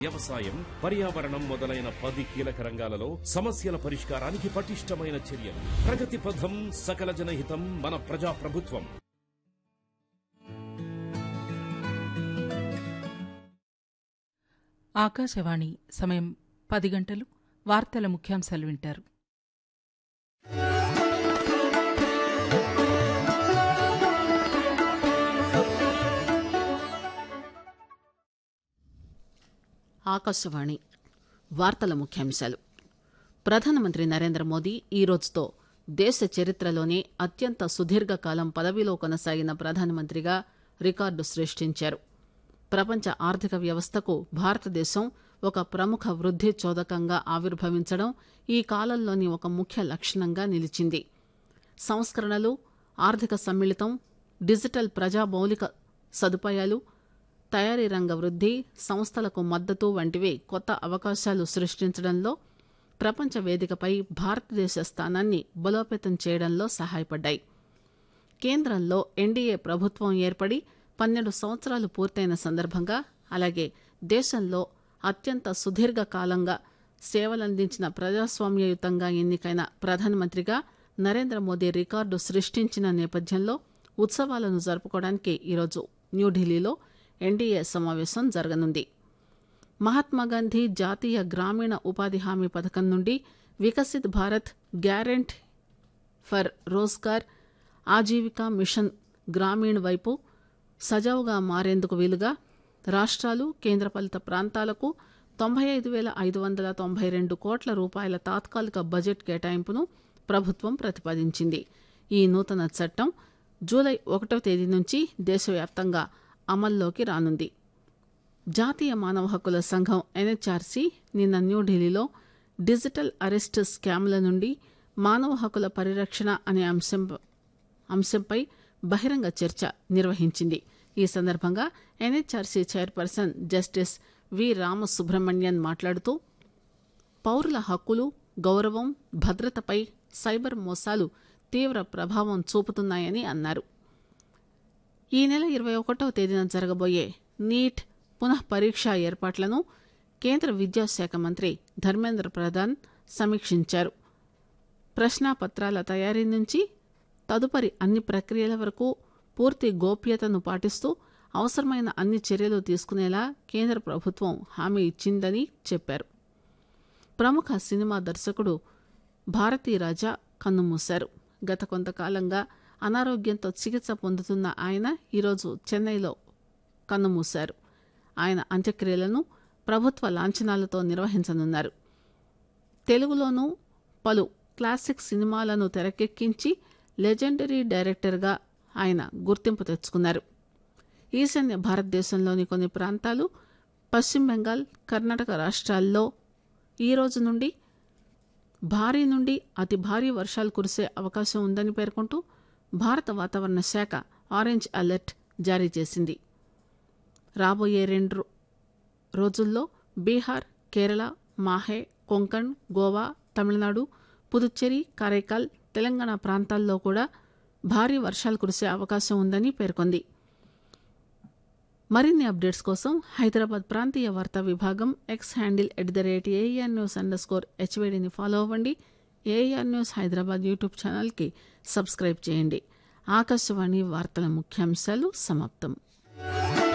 వ్యవసాయం పర్యావరణం మొదలైన పది కీలక రంగాలలో సమస్యల పరిష్కారానికి పటిష్టమైన చర్యలు ప్రగతి పథం సకల జనహితం మన ప్రజా ప్రభుత్వం ఆకాశవాణి సమయం పది గంటలు వార్తల ముఖ్యాంశాలు వింటారు ఆకాశవాణి వార్తల ముఖ్యాంశాలు ప్రధానమంత్రి నరేంద్ర మోదీ ఈ రోజుతో దేశ చరిత్రలోనే అత్యంత సుదీర్ఘకాలం పదవిలో కొనసాగిన ప్రధానమంత్రిగా రికార్డు సృష్టించారు ప్రపంచ ఆర్థిక వ్యవస్థకు భారతదేశం ఒక ప్రముఖ వృద్ధి చోదకంగా ఆవిర్భవించడం ఈ కాలంలోని ఒక ముఖ్య లక్షణంగా నిలిచింది సంస్కరణలు ఆర్థిక సమ్మిళితం డిజిటల్ ప్రజా మౌలిక సదుపాయాలు తయారీ రంగ వృద్ధి సంస్థలకు మద్దతు వంటివి కొత్త అవకాశాలు సృష్టించడంలో ప్రపంచ వేదికపై భారతదేశ స్థానాన్ని బలోపేతం చేయడంలో సహాయపడ్డాయి కేంద్రంలో ఎన్డీఏ ప్రభుత్వం ఏర్పడి పన్నెండు సంవత్సరాలు పూర్తయిన సందర్భంగా అలాగే దేశంలో అత్యంత సుదీర్ఘ కాలంగా సేవలందించిన ప్రజాస్వామ్యయుతంగా ఎన్నికైన ప్రధానమంత్రిగా నరేంద్ర మోదీ రికార్డు సృష్టించిన నేపథ్యంలో ఉత్సవాలను జరుపుకోవడానికి ఈరోజు న్యూఢిల్లీలో ఎన్డీఏ సమావేశం జరగనుంది మహాత్మాగాంధీ జాతీయ గ్రామీణ ఉపాధి హామీ పథకం నుండి Viksit Bharat guarantee for Rozgar Ajeevika mission Gramin వైపు సజావుగా మారేందుకు వీలుగా రాష్ట్రాలు కేంద్రపాలిత ప్రాంతాలకు తొంభై ఐదు వేల ఐదు వందల తొంభై రెండు కోట్ల రూపాయల తాత్కాలిక బడ్జెట్ కేటాయింపును ప్రభుత్వం ప్రతిపాదించింది ఈ నూతన చట్టం జూలై ఒకటో తేదీ నుంచి దేశవ్యాప్తంగా అమల్లోకి రానుంది జాతీయ మానవ హక్కుల సంఘం ఎన్హెచ్ఆర్సీ నిన్న న్యూఢిల్లీలో డిజిటల్ అరెస్ట్ స్కామ్ల నుండి మానవ హక్కుల పరిరక్షణ అనే అంశం అంశంపై బహిరంగ చర్చ నిర్వహించింది ఈ సందర్భంగా NHRC chairperson justice V Ramasubramanian మాట్లాడుతూ పౌరుల హక్కులు గౌరవం భద్రతపై సైబర్ మోసాలు తీవ్ర ప్రభావం చూపుతున్నాయని అన్నారు ఈ నెల ఇరవై ఒకటవ తేదీన జరగబోయే నీట్ పునః పరీక్ష ఏర్పాట్లను కేంద్ర విద్యాశాఖ మంత్రి ధర్మేంద్ర ప్రధాన్ సమీక్షించారు ప్రశ్నాపత్రాల తయారీ నుంచి తదుపరి అన్ని ప్రక్రియల వరకు పూర్తి గోప్యతను పాటిస్తూ అవసరమైన అన్ని చర్యలు తీసుకునేలా కేంద్ర ప్రభుత్వం హామీ ఇచ్చిందని చెప్పారు ప్రముఖ సినిమా దర్శకుడు భారతీ రాజా కన్నుమూశారు గత కొంతకాలంగా అనారోగ్యంతో చికిత్స పొందుతున్న ఆయన ఈరోజు చెన్నైలో కన్నుమూశారు ఆయన అంత్యక్రియలను ప్రభుత్వ లాంఛనాలతో నిర్వహించనున్నారు తెలుగులోనూ పలు క్లాసిక్ సినిమాలను తెరకెక్కించి లెజెండరీ డైరెక్టర్గా ఆయన గుర్తింపు తెచ్చుకున్నారు ఈశాన్య భారతదేశంలోని కొన్ని ప్రాంతాలు పశ్చిమ బెంగాల్ కర్ణాటక రాష్ట్రాల్లో ఈ రోజు నుండి భారీ నుండి అతి భారీ వర్షాలు కురిసే అవకాశం ఉందని పేర్కొంటూ భారత వాతావరణ శాఖ ఆరెంజ్ అలర్ట్ జారీ చేసింది రాబోయే రెండు రో- రోజుల్లో బీహార్ కేరళ మాహే కొంకణ్ గోవా తమిళనాడు పుదుచ్చేరి కారైకాల్ తెలంగాణ ప్రాంతాల్లో కూడా భారీ వర్షాలు కురిసే అవకాశం ఉందని పేర్కొంది మరిన్ని అప్డేట్స్ కోసం హైదరాబాద్ ప్రాంతీయ వార్తా విభాగం X handle at the rate AIR news underscore స్కోర్ హెచ్వేడిని ఫాలో అవ్వండి ఏఆర్ న్యూస్ హైదరాబాద్ యూట్యూబ్ ఛానల్కి సబ్స్క్రైబ్ చేయండి ఆకాశవాణి వార్తల ముఖ్యాంశాలు సమాప్తం